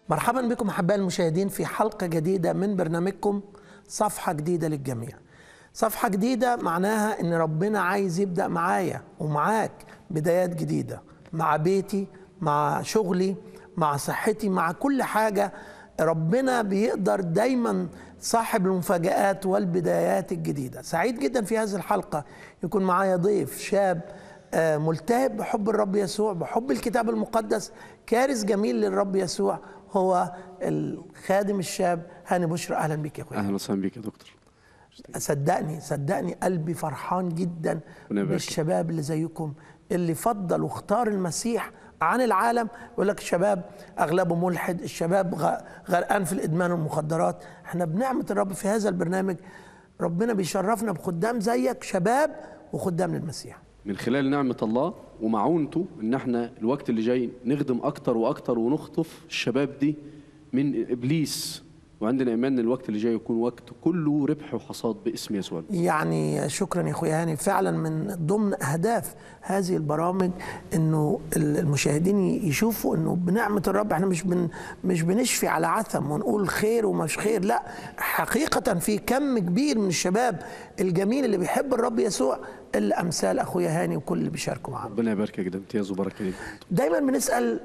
مرحبا بكم احبائي المشاهدين في حلقه جديده من برنامجكم صفحه جديده للجميع. صفحه جديده معناها ان ربنا عايز يبدا معايا ومعاك بدايات جديده مع بيتي مع شغلي مع صحتي مع كل حاجه ربنا بيقدر دايما صاحب المفاجآت والبدايات الجديدة سعيد جدا في هذه الحلقة يكون معايا ضيف شاب آه، ملتهب بحب الرب يسوع بحب الكتاب المقدس كارث جميل للرب يسوع هو الخادم الشاب هاني بشرى اهلا بك يا اخويا اهلا وسهلا بيك يا دكتور صدقني صدقني قلبي فرحان جدا ربنا يبارك. بالشباب اللي زيكم اللي فضل واختار المسيح عن العالم يقول لك الشباب اغلبه ملحد الشباب غ- غرقان في الادمان والمخدرات احنا بنعمه الرب في هذا البرنامج ربنا بيشرفنا بخدام زيك شباب وخدام للمسيح من خلال نعمة الله ومعونته ان احنا الوقت اللي جاي نخدم اكتر واكتر ونخطف الشباب دي من ابليس وعندنا ايمان ان الوقت اللي جاي يكون وقت كله ربح وحصاد باسم يسوع يعني شكرا يا اخويا هاني فعلا من ضمن اهداف هذه البرامج انه المشاهدين يشوفوا انه بنعمه الرب احنا مش بن مش بنشفي على عثم ونقول خير ومش خير لا حقيقه في كم كبير من الشباب الجميل اللي بيحب الرب يسوع اللي امثال اخويا هاني وكل اللي بيشاركوا معانا ربنا يبارك يا جدا امتياز وبركه ليك دايما بنسال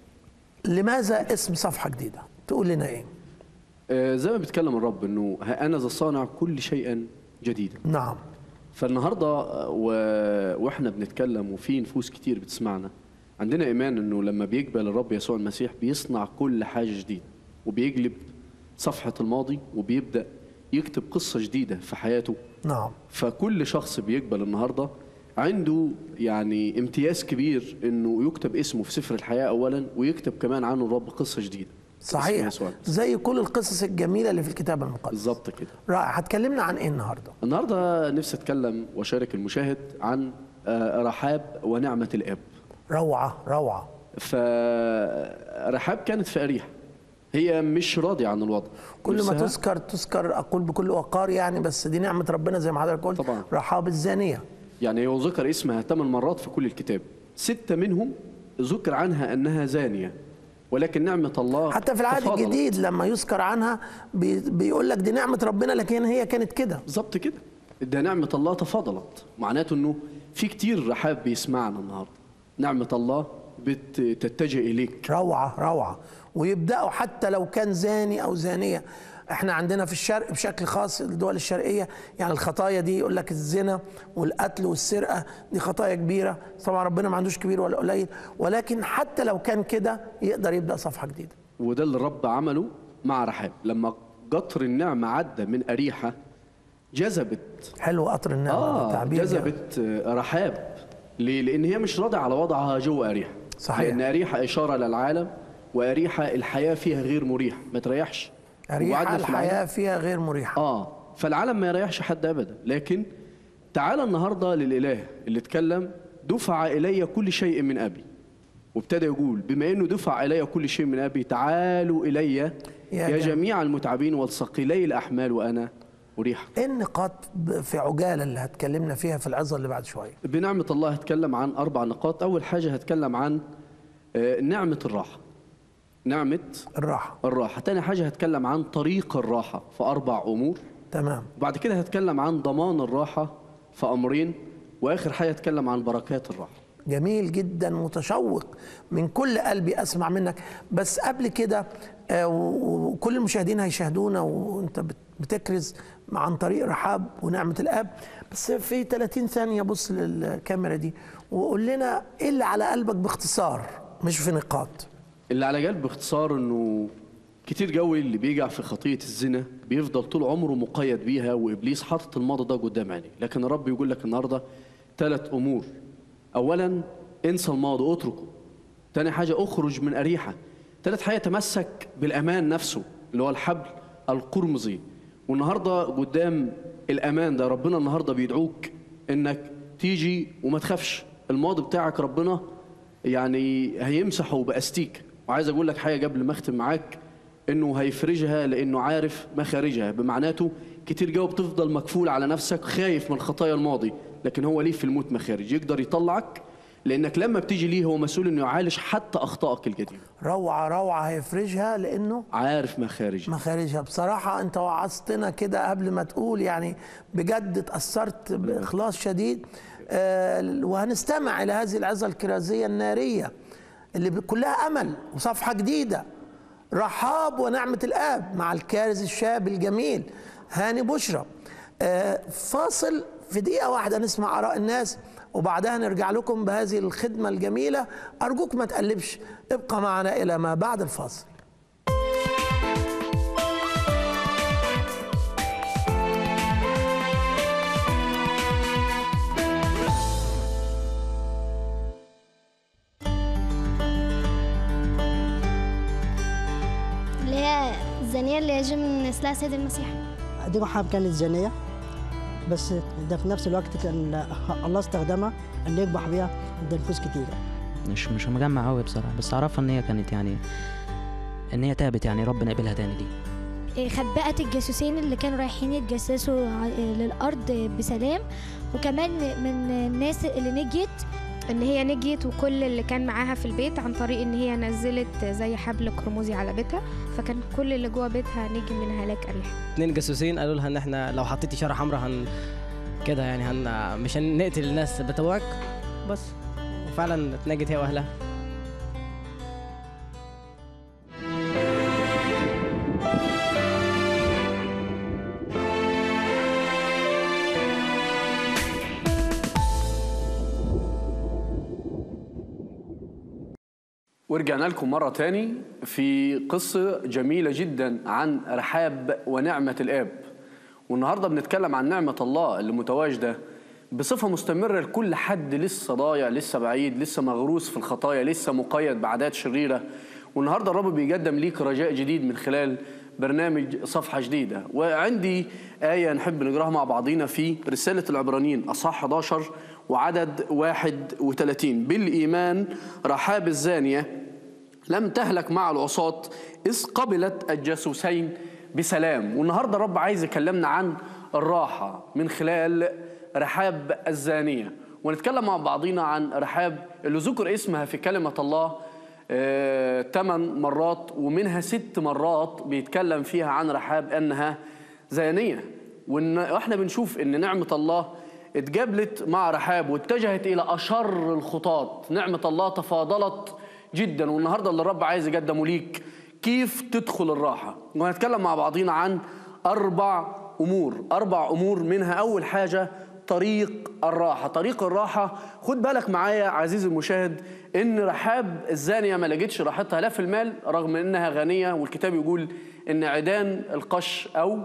لماذا اسم صفحه جديده تقول لنا ايه آه زي ما بيتكلم الرب انه ها انا ذا صانع كل شيء جديدا نعم فالنهارده آه، و... واحنا بنتكلم وفي نفوس كتير بتسمعنا عندنا ايمان انه لما بيقبل الرب يسوع المسيح بيصنع كل حاجه جديده وبيقلب صفحه الماضي وبيبدا يكتب قصه جديده في حياته نعم فكل شخص بيقبل النهارده عنده يعني امتياز كبير انه يكتب اسمه في سفر الحياه اولا ويكتب كمان عنه الرب قصه جديده باسم صحيح يسوع. زي كل القصص الجميله اللي في الكتاب المقدس بالظبط كده رائع هتكلمنا عن ايه النهارده النهارده نفسي اتكلم واشارك المشاهد عن آه، رحاب ونعمه الاب روعه روعه فرحاب كانت في اريحه هي مش راضيه عن الوضع كل ما نفسها- تذكر تذكر اقول بكل وقار يعني بس دي نعمه ربنا زي ما حضرتك قلت طبعا. رحاب الزانيه يعني هو ذكر اسمها ثمان مرات في كل الكتاب ستة منهم ذكر عنها أنها زانية ولكن نعمة الله حتى في العهد تفاضلت. الجديد لما يذكر عنها بي بيقول لك دي نعمه ربنا لكن هي كانت كده بالظبط كده ده نعمة الله تفاضلت معناته أنه في كتير رحاب بيسمعنا النهاردة نعمة الله بتتجه إليك روعه روعه ويبداوا حتى لو كان زاني او زانيه احنا عندنا في الشرق بشكل خاص الدول الشرقيه يعني الخطايا دي يقول لك الزنا والقتل والسرقه دي خطايا كبيره طبعا ربنا ما عندوش كبير ولا قليل ولكن حتى لو كان كده يقدر يبدا صفحه جديده وده اللي الرب عمله مع رحاب لما قطر النعمة عدى من أريحة جذبت حلو قطر النعمه اه تعبير جميل. جذبت آه، رحاب ليه؟ لان هي مش راضيه على وضعها جوه اريحه صحيح. لان اريحه اشاره للعالم واريحه الحياه فيها غير مريحه ما تريحش أريحة وقعدنا في العالم- الحياة فيها غير مريحة اه فالعالم ما يريحش حد ابدا لكن تعال النهارده للاله اللي اتكلم دفع الي كل شيء من ابي وابتدى يقول بما انه دفع الي كل شيء من ابي تعالوا الي يا, يا يا جماعة. جميع المتعبين والثقيلي الاحمال وانا اريحكم ايه النقاط ب- في عجالة اللي هتكلمنا فيها في العظة اللي بعد شوية بنعمة الله هتكلم عن أربع نقاط أول حاجة هتكلم عن آه، نعمة الراحة نعمة الراحة الراحة تاني حاجة هتكلم عن طريق الراحة في أربع أمور تمام وبعد كده هتكلم عن ضمان الراحة في أمرين وآخر حاجة هتكلم عن بركات الراحة جميل جدا متشوق من كل قلبي اسمع منك بس قبل كده آه، و- وكل المشاهدين هيشاهدونا وانت بت- بتكرز عن طريق رحاب ونعمة الاب بس في 30 ثانية بص للكاميرا دي وقول لنا ايه اللي على قلبك باختصار مش في نقاط اللي على قلب باختصار إنه كتير قوي اللي بيقع في خطية الزنا بيفضل طول عمره مقيد بيها وإبليس حاطط الماضي ده قدام عينيه لكن الرب يقول لك النهاردة ثلاث أمور أولا انسى الماضي اتركه تاني حاجة اخرج من أريحة تالت حاجة تمسك بالأمان نفسه اللي هو الحبل القرمزي والنهاردة قدام الأمان ده ربنا النهاردة بيدعوك إنك تيجي وما تخافش الماضي بتاعك ربنا يعني هيمسحه بأستيك وعايز أقول لك حاجة قبل ما أختم معاك إنه هيفرجها لأنه عارف مخارجها بمعناته كتير جو بتفضل مكفول على نفسك خايف من خطايا الماضي لكن هو ليه في الموت مخارج يقدر يطلعك لانك لما بتيجي ليه هو مسؤول انه يعالج حتى اخطائك القديمه روعه روعه هيفرجها لانه عارف مخارج مخارجها بصراحة أنت وعظتنا كده قبل ما تقول يعني بجد تأثرت بإخلاص شديد آه، وهنستمع إلى هذه العظة الكرازية النارية اللي ب- كلها أمل وصفحة جديدة رحاب ونعمة الآب مع الكارز الشاب الجميل هاني بشرى آه، فاصل في دقيقة واحدة نسمع آراء الناس وبعدها نرجع لكم بهذه الخدمة الجميلة أرجوك ما تقلبش ابقى معنا إلى ما بعد الفاصل اللي هي الزانية اللي يجب من نسلها سيد المسيح دي رحاب كانت زانية بس ده في نفس الوقت كان الله استخدمها اللي يربح بيها ده نفوس كتيرة مش مش مجمع قوي بصراحه بس اعرفها ان هي كانت يعني ان هي تابت يعني ربنا قبلها تاني دي إيه، خبأت الجاسوسين اللي كانوا رايحين يتجسسوا ع- إيه، للأرض بسلام وكمان من الناس اللي نجيت ان هي نجيت وكل اللي كان معاها في البيت عن طريق ان هي نزلت زي حبل كرموزي على بيتها فكان كل اللي جوه بيتها نجي من هلاك اريحا اتنين جاسوسين قالوا لها ان احنا لو حطيتي شاره حمراء هن كده يعني هن مش هنقتل الناس بتوعك بس وفعلا اتنجت هي واهلها ورجعنا لكم مرة تاني في قصة جميلة جدا عن رحاب ونعمة الآب والنهاردة بنتكلم عن نعمة الله اللي متواجدة بصفة مستمرة لكل حد لسه ضايع لسه بعيد لسه مغروس في الخطايا لسه مقيد بعادات شريرة والنهاردة الرب بيقدم ليك رجاء جديد من خلال برنامج صفحة جديدة وعندي آية نحب نقراها مع بعضينا في رسالة العبرانيين أصحاح 11 وعدد 31 بالإيمان رحاب الزانية لم تهلك مع العصاة إذ قبلت الجاسوسين بسلام والنهاردة الرب عايز يكلمنا عن الراحة من خلال رحاب الزانية ونتكلم مع بعضينا عن رحاب اللي ذكر اسمها في كلمة الله ثمان مرات ومنها ست مرات بيتكلم فيها عن رحاب أنها زانية وإن احنا بنشوف ان نعمة الله اتجابلت مع رحاب واتجهت الى اشر الخطاة نعمة الله تفاضلت جدا والنهارده اللي الرب عايز يقدمه ليك كيف تدخل الراحة وهنتكلم مع بعضينا عن اربع امور اربع امور منها اول حاجة طريق الراحة طريق الراحة خد بالك معايا عزيزي المشاهد ان رحاب الزانية ما لقتش راحتها لا في المال رغم انها غنية والكتاب يقول ان عيدان القش او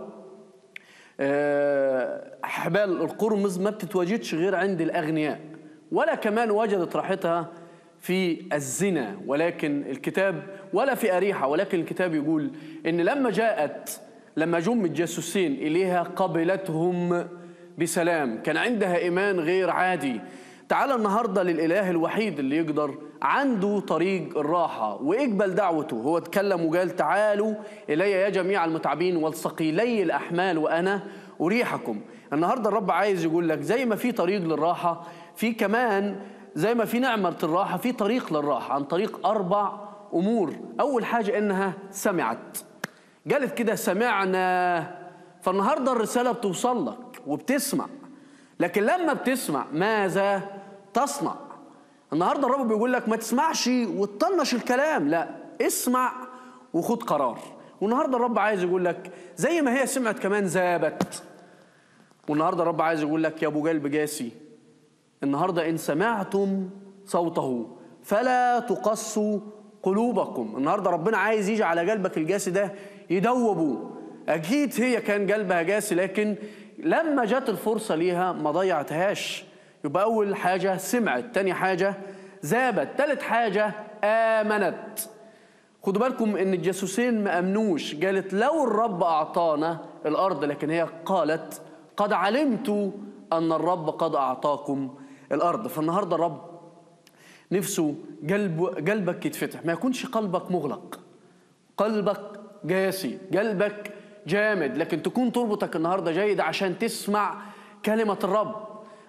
آه، حبال القرمز ما بتتواجدش غير عند الأغنياء ولا كمان وجدت راحتها في الزنا ولكن الكتاب ولا في أريحة ولكن الكتاب يقول إن لما جاءت لما جم الجاسوسين إليها قبلتهم بسلام كان عندها إيمان غير عادي تعال النهاردة للإله الوحيد اللي يقدر عنده طريق الراحة واقبل دعوته هو اتكلم وقال تعالوا إلي يا جميع المتعبين والثقيلي الأحمال وأنا أريحكم النهاردة الرب عايز يقول لك زي ما في طريق للراحة في كمان زي ما في نعمة الراحة في طريق للراحة عن طريق أربع أمور أول حاجة إنها سمعت قالت كده سمعنا فالنهاردة الرسالة بتوصل لك وبتسمع لكن لما بتسمع ماذا تصنع النهارده الرب بيقول لك ما تسمعش وتطنش الكلام لا اسمع وخد قرار والنهارده الرب عايز يقول لك زي ما هي سمعت كمان ذابت والنهارده الرب عايز يقول لك يا ابو قلب قاسي النهارده ان سمعتم صوته فلا تقسوا قلوبكم النهارده ربنا عايز يجي على قلبك القاسي ده يدوبه اكيد هي كان قلبها قاسي لكن لما جت الفرصه ليها ما ضيعتهاش يبقى اول حاجه سمعت تاني حاجه ذابت تالت حاجه امنت خدوا بالكم ان الجاسوسين ما امنوش قالت لو الرب اعطانا الارض لكن هي قالت قد علمت ان الرب قد اعطاكم الارض فالنهارده الرب نفسه قلب قلبك يتفتح ما يكونش قلبك مغلق قلبك قاسي قلبك جامد لكن تكون تربطك النهارده جيد عشان تسمع كلمه الرب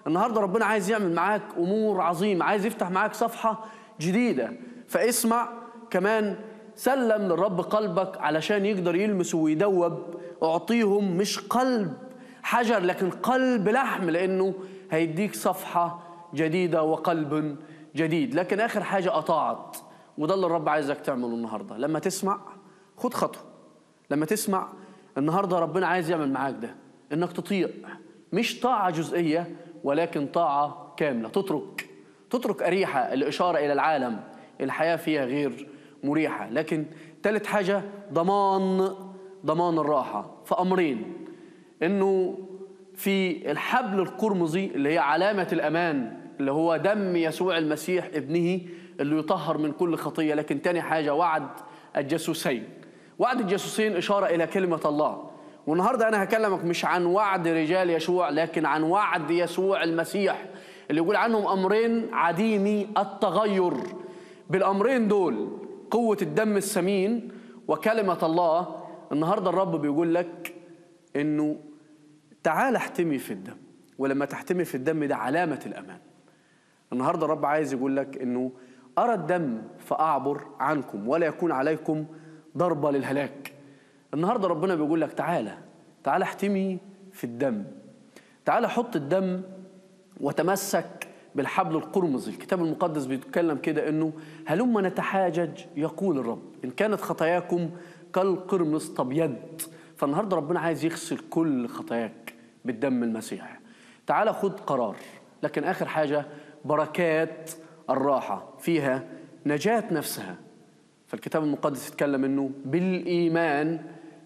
النهارده ربنا عايز يعمل معاك امور عظيمه عايز يفتح معاك صفحه جديده فاسمع كمان سلم للرب قلبك علشان يقدر يلمس ويدوب اعطيهم مش قلب حجر لكن قلب لحم لانه هيديك صفحه جديده وقلب جديد لكن اخر حاجه اطاعت وده اللي الرب عايزك تعمله النهارده لما تسمع خد خطوه لما تسمع النهارده ربنا عايز يعمل معاك ده انك تطيع مش طاعه جزئيه ولكن طاعه كامله تترك تترك اريحه الاشاره الى العالم الحياه فيها غير مريحه لكن ثالث حاجه ضمان ضمان الراحه فامرين انه في الحبل القرمزي اللي هي علامه الامان اللي هو دم يسوع المسيح ابنه اللي يطهر من كل خطيه لكن تاني حاجه وعد الجاسوسين وعد الجاسوسين اشاره الى كلمه الله والنهارده انا هكلمك مش عن وعد رجال يشوع لكن عن وعد يسوع المسيح اللي يقول عنهم امرين عديمي التغير بالامرين دول قوه الدم الثمين وكلمه الله النهارده الرب بيقول لك انه تعال احتمي في الدم ولما تحتمي في الدم ده علامه الامان النهارده الرب عايز يقول لك انه ارى الدم فاعبر عنكم ولا يكون عليكم ضربه للهلاك النهارده ربنا بيقول لك تعالى تعالى احتمي في الدم تعالى حط الدم وتمسك بالحبل القرمزي الكتاب المقدس بيتكلم كده انه هلما نتحاجج يقول الرب ان كانت خطاياكم كالقرمز تبيض فالنهارده ربنا عايز يغسل كل خطاياك بالدم المسيح تعالى خد قرار لكن اخر حاجه بركات الراحه فيها نجاه نفسها فالكتاب المقدس يتكلم انه بالايمان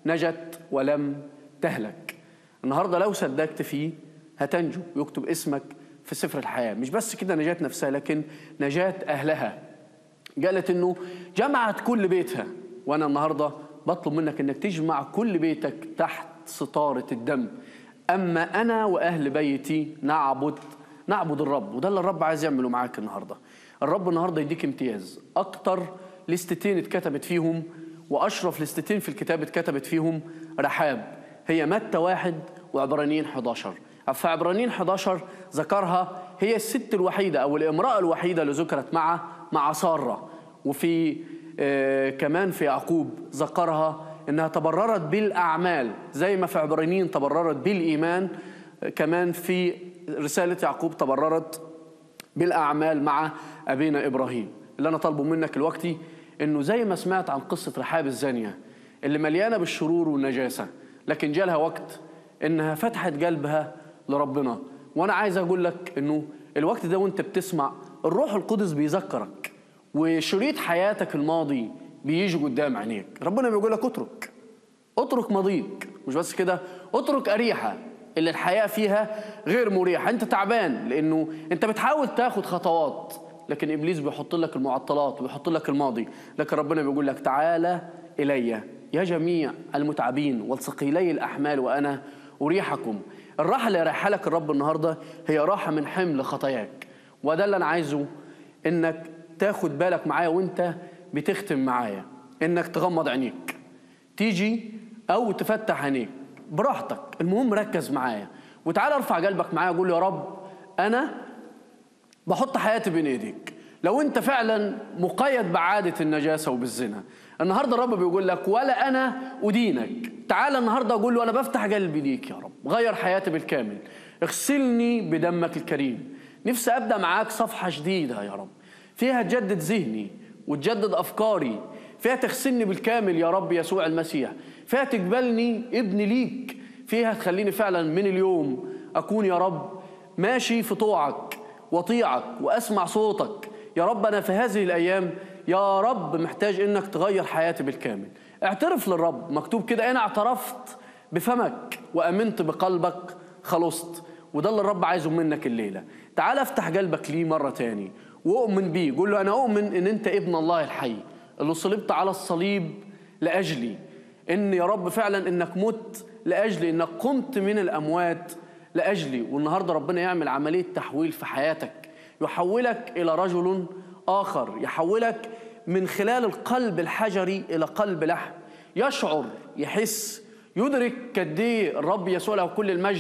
نجت ولم تهلك النهارده لو صدقت فيه هتنجو ويكتب اسمك في سفر الحياه مش بس كده نجاه نفسها لكن نجاه اهلها قالت انه جمعت كل بيتها وانا النهارده بطلب منك انك تجمع كل بيتك تحت ستاره الدم اما انا واهل بيتي نعبد نعبد الرب وده اللي الرب عايز يعمله معاك النهارده الرب النهارده يديك امتياز اكتر لستتين اتكتبت فيهم واشرف لستتين في الكتاب اتكتبت فيهم رحاب هي متى واحد وعبرانيين 11 في عبرانيين 11 ذكرها هي الست الوحيده او الامراه الوحيده اللي ذكرت مع مع ساره وفي آه كمان في يعقوب ذكرها انها تبررت بالاعمال زي ما في عبرانيين تبررت بالايمان آه كمان في رساله يعقوب تبررت بالاعمال مع ابينا ابراهيم اللي انا طالبه منك دلوقتي انه زي ما سمعت عن قصه رحاب الزانيه اللي مليانه بالشرور والنجاسه لكن جالها وقت انها فتحت قلبها لربنا وانا عايز اقول لك انه الوقت ده وانت بتسمع الروح القدس بيذكرك وشريط حياتك الماضي بيجي قدام عينيك ربنا بيقول لك اترك اترك ماضيك مش بس كده اترك اريحه اللي الحياه فيها غير مريحه انت تعبان لانه انت بتحاول تاخد خطوات لكن ابليس بيحط لك المعطلات وبيحط لك الماضي لكن ربنا بيقول لك تعالى الي يا جميع المتعبين والثقيلي الاحمال وانا اريحكم الراحه اللي يريحها لك الرب النهارده هي راحه من حمل خطاياك وده اللي انا عايزه انك تاخد بالك معايا وانت بتختم معايا انك تغمض عينيك تيجي او تفتح عينيك براحتك المهم ركز معايا وتعالى ارفع قلبك معايا وقول يا رب انا بحط حياتي بين ايديك لو انت فعلا مقيد بعاده النجاسه وبالزنا النهارده الرب بيقول لك ولا انا ادينك تعالى النهارده اقول له انا بفتح قلبي ليك يا رب غير حياتي بالكامل اغسلني بدمك الكريم نفسي ابدا معاك صفحه جديده يا رب فيها تجدد ذهني وتجدد افكاري فيها تغسلني بالكامل يا رب يسوع المسيح فيها تقبلني ابن ليك فيها تخليني فعلا من اليوم اكون يا رب ماشي في طوعك واطيعك واسمع صوتك يا رب انا في هذه الايام يا رب محتاج انك تغير حياتي بالكامل اعترف للرب مكتوب كده انا اعترفت بفمك وامنت بقلبك خلصت وده اللي الرب عايزه منك الليله تعال افتح قلبك ليه مره تاني واؤمن بيه قول له انا اؤمن ان انت ابن الله الحي اللي صلبت على الصليب لاجلي ان يا رب فعلا انك مت لاجلي انك قمت من الاموات لاجلي والنهارده ربنا يعمل عمليه تحويل في حياتك يحولك الى رجل اخر يحولك من خلال القلب الحجري الى قلب لحم يشعر يحس يدرك قد ايه الرب يسوع له كل المجد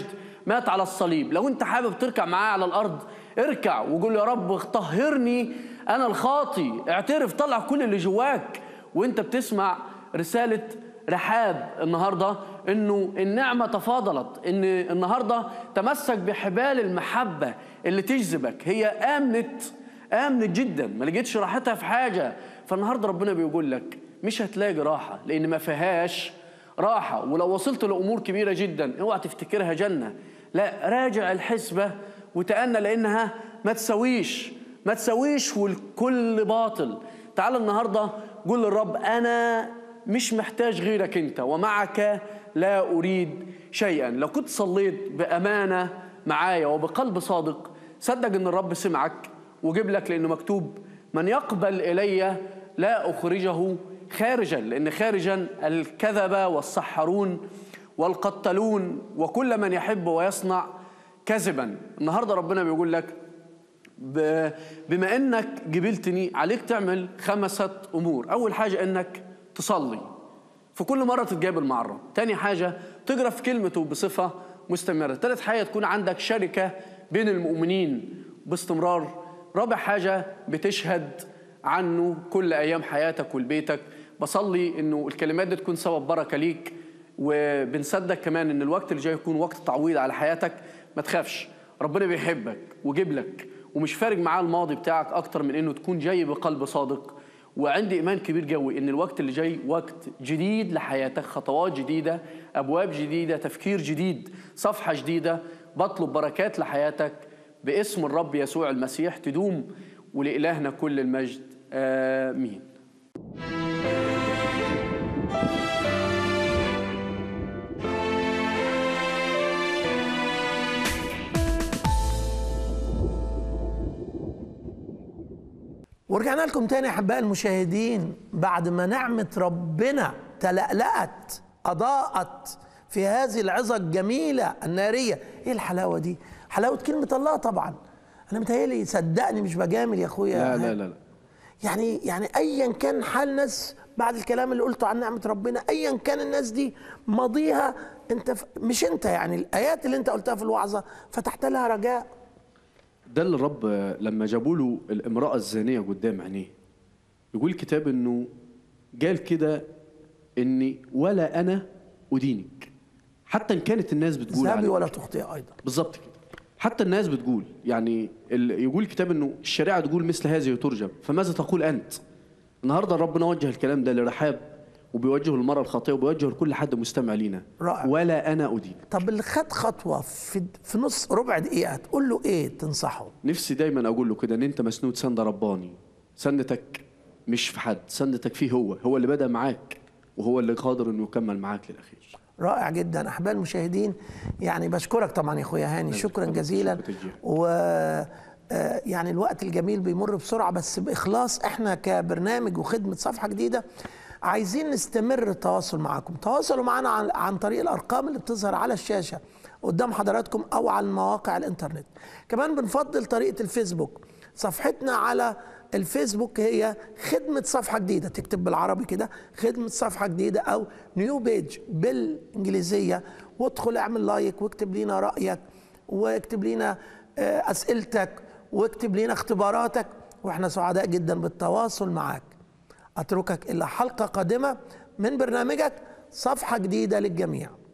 مات على الصليب لو انت حابب تركع معاه على الارض اركع وقول يا رب طهرني انا الخاطي اعترف طلع كل اللي جواك وانت بتسمع رساله رحاب النهارده انه النعمه تفاضلت ان النهارده تمسك بحبال المحبه اللي تجذبك هي امنت امنت جدا ما لقيتش راحتها في حاجه فالنهارده ربنا بيقول لك مش هتلاقي راحه لان ما فيهاش راحه ولو وصلت لامور كبيره جدا اوعى تفتكرها جنه لا راجع الحسبه وتأنى لانها ما تسويش ما تسويش والكل باطل تعال النهارده قول للرب انا مش محتاج غيرك انت ومعك لا اريد شيئا لو كنت صليت بامانه معايا وبقلب صادق صدق ان الرب سمعك وجيب لك لانه مكتوب من يقبل الي لا اخرجه خارجا لان خارجا الكذبه والسحرون والقتلون وكل من يحب ويصنع كذبا النهارده ربنا بيقول لك ب- بما انك جبلتني عليك تعمل خمسة امور اول حاجة انك تصلي في كل مرة تتقابل مع الرب تاني حاجة تقرا في كلمته بصفة مستمرة تالت حاجة تكون عندك شركة بين المؤمنين باستمرار رابع حاجة بتشهد عنه كل ايام حياتك ولبيتك بصلي انه الكلمات دي تكون سبب بركة ليك وبنصدق كمان ان الوقت اللي جاي يكون وقت تعويض على حياتك ما تخافش ربنا بيحبك وجيب لك ومش فارق معاه الماضي بتاعك اكتر من انه تكون جاي بقلب صادق وعندي ايمان كبير قوي ان الوقت اللي جاي وقت جديد لحياتك خطوات جديده ابواب جديده تفكير جديد صفحه جديده بطلب بركات لحياتك باسم الرب يسوع المسيح تدوم ولالهنا كل المجد امين ورجعنا لكم تاني احبائي المشاهدين بعد ما نعمه ربنا تلألأت اضاءت في هذه العظه الجميله الناريه ايه الحلاوه دي حلاوه كلمه الله طبعا انا متهيألي صدقني مش بجامل يا اخويا لا لا لا, لا. يعني يعني ايا كان حال ناس بعد الكلام اللي قلته عن نعمه ربنا ايا كان الناس دي ماضيها انت ف... مش انت يعني الايات اللي انت قلتها في الوعظه فتحت لها رجاء ده اللي الرب لما جابوا له الامرأة الزانية قدام عينيه يقول الكتاب انه قال كده اني ولا انا ادينك حتى ان كانت الناس بتقول ذهبي عليك. ولا تخطئ ايضا بالظبط كده حتى الناس بتقول يعني ال- يقول الكتاب انه الشريعه تقول مثل هذه ترجم فماذا تقول انت النهارده ربنا وجه الكلام ده لرحاب وبيوجهه للمرأة الخاطئة وبيوجهه لكل حد مستمع لينا رائع. ولا انا ادين طب اللي خد خطوه في في نص ربع دقيقه تقول له ايه تنصحه نفسي دايما اقول له كده ان انت مسنود سند رباني سندتك مش في حد سندتك فيه هو هو اللي بدا معاك وهو اللي قادر انه يكمل معاك للاخير رائع جدا احبائي المشاهدين يعني بشكرك طبعا يا اخويا هاني شكرا اتفضل. جزيلا شكرا جزيلا. و آه، يعني الوقت الجميل بيمر بسرعه بس باخلاص احنا كبرنامج وخدمه صفحه جديده عايزين نستمر التواصل معاكم تواصلوا معنا عن, عن طريق الارقام اللي بتظهر على الشاشه قدام حضراتكم او على مواقع الانترنت كمان بنفضل طريقه الفيسبوك صفحتنا على الفيسبوك هي خدمة صفحة جديدة تكتب بالعربي كده خدمة صفحة جديدة أو نيو بيج بالإنجليزية وادخل اعمل لايك واكتب لنا رأيك واكتب لنا آه، أسئلتك واكتب لنا اختباراتك واحنا سعداء جدا بالتواصل معاك أتركك إلى حلقة قادمة من برنامجك صفحة جديدة للجميع